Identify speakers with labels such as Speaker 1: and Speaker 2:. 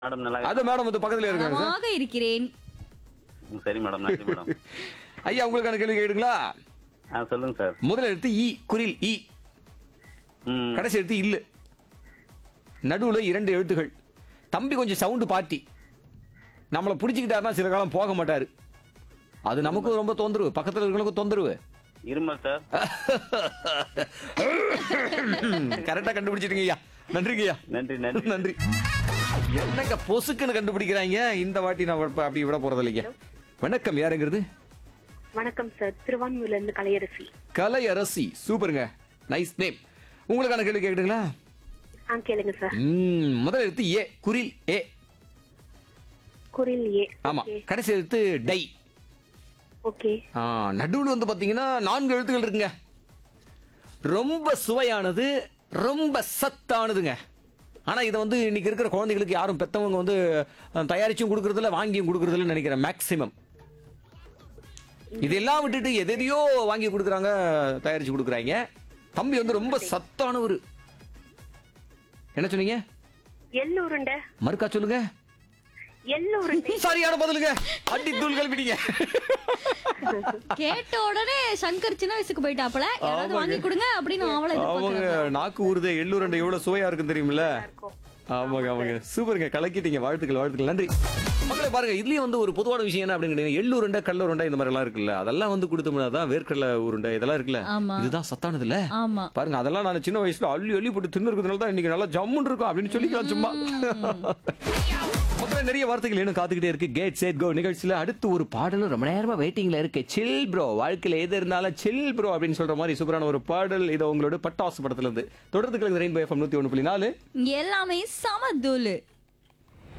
Speaker 1: Madam நல்லா
Speaker 2: அது madam வந்து பக்கத்துல இருக்காங்க சார்
Speaker 3: நலமாக இருக்கிறேன்
Speaker 1: ம், சரி மேடம் நன்றி மேடம்
Speaker 2: ஐயா உங்களுக்கான கேள்வி கேடுங்களா
Speaker 1: ஆ சொல்லுங்க சார்
Speaker 2: முதல் எழுத்து இ குரில் இ
Speaker 1: ம்
Speaker 2: கடைசி எழுத்து இல்லு நடுவுல இரண்டு எழுத்துகள் தம்பி கொஞ்சம் சவுண்டு பார்ட்டி நம்மளை பிடிச்சிக்கிட்டாருன்னா சில காலம் போக மாட்டாரு அது நமக்கும் ரொம்ப தொந்தரவு பக்கத்துல இருக்கிறவங்களுக்கும் தொந்தரவு
Speaker 1: இருமல் சார்
Speaker 2: கரெக்டா கண்டுபிடிச்சிட்டீங்க ஐயா நன்றிங்க ஐயா
Speaker 1: நன்றி நன்றி
Speaker 2: நன்றி என்னங்க பொசுக்குன்னு கண்டுபிடிக்கிறாங்க இந்த வாட்டி நான் இப்ப அப்படி விட போறது இல்லைங்க வணக்கம் யாருங்கிறது
Speaker 4: வணக்கம் சார் திருவான்மூர்ல இருந்து கலையரசி
Speaker 2: கலை அரசி சூப்பருங்க நைஸ் நேம் உங்களுக்கான கேள்வி கேக்குதுங்களா
Speaker 4: ஆ கேளுங்க சார்
Speaker 2: ம், முதல் எழுத்து ஏ குரில் ஏ
Speaker 4: குரில் ஏ
Speaker 2: ஆமா கடைசி எழுத்து டை
Speaker 4: ஓகே
Speaker 2: ஆ, நடுவுல வந்து பாத்தீங்கன்னா நான்கு எழுத்துக்கள் இருக்குங்க ரொம்ப சுவையானது ரொம்ப சத்தானதுங்க ஆனா இதை வந்து இன்னைக்கு இருக்கிற குழந்தைகளுக்கு யாரும் பெத்தவங்க வந்து அஹ், தயாரிச்சும் கொடுக்கறதில்ல வாங்கியும் கொடுக்கறதில்ல நினைக்கிறேன் மேக்சிமம் இதெல்லாம் விட்டுட்டு எதையோ வாங்கி கொடுக்குறாங்க தயாரிச்சு கொடுக்குறாங்க தம்பி வந்து ரொம்ப சத்தானவர் என்ன சொன்னீங்க
Speaker 4: எள்ளு உருண்டை
Speaker 2: மறுக்கா சொல்லுங்க
Speaker 4: எள்ளு உருண்டை
Speaker 2: சரியான பதிலுங்க அடி தூள் கல்விட்டீங்க
Speaker 3: கேட்ட உடனே சங்கர் சின்ன வயசுக்கு போயிட்டாப்ல யாராவது வாங்கி கொடுங்க அப்படின்னு அவளை
Speaker 2: அவங்க நாக்கு ஊறுதே எள்ளூரண்டை எவ்வளவு சுவையா இருக்கும் தெரியுமில்ல
Speaker 4: இருக்கும்
Speaker 2: ஆமாங்க ஆமாங்க சூப்பருங்க கலக்கிட்டீங்க வாழ்த்துக்கள் வாழ்த்துக்கள் நன்றி மக்களே பாருங்க இதுலயும் வந்து ஒரு பொதுவான விஷயம் என்ன அப்படின்னு கேட்டீங்கன்னா, எள்ளு உருண்டை கல்ல உருண்டை இந்த மாதிரி எல்லாம் இருக்குல்ல அதெல்லாம் வந்து கொடுத்தோம்னா தான் வேர்க்கடலை உருண்டை இதெல்லாம் இருக்குல்ல
Speaker 3: ஆமா.
Speaker 2: இதுதான் சத்தானது இல்ல
Speaker 3: ஆமா
Speaker 2: பாருங்க அதெல்லாம் நான் சின்ன வயசுல அள்ளி அள்ளி போட்டு தின்னு இருக்கிறதுனால தான் இன்னைக்கு நல்லா ஜம்முன்னு இருக்கும் அப்படின்னு சொல்லிக்கலாம் சும்மா மக்களே நிறைய வார்த்தைகள் இன்னும் காத்துக்கிட்டே இருக்கு கேட் சேட் கோ நிகழ்ச்சியில அடுத்து ஒரு பாடலும் ரொம்ப நேரமா வெயிட்டிங்ல இருக்கு சில் ப்ரோ வாழ்க்கையில எது இருந்தாலும் சில் ப்ரோ அப்படின்னு சொல்ற மாதிரி சூப்பரான ஒரு பாடல் இது உங்களோட பட்டாசு படத்துல இருந்து தொடர்ந்து கிழங்கு ரெயின்போ எஃப்எம் நூத்தி ஒண்ணு புள்ளி நாலு
Speaker 3: இங்க எல்லாமே சம தூளு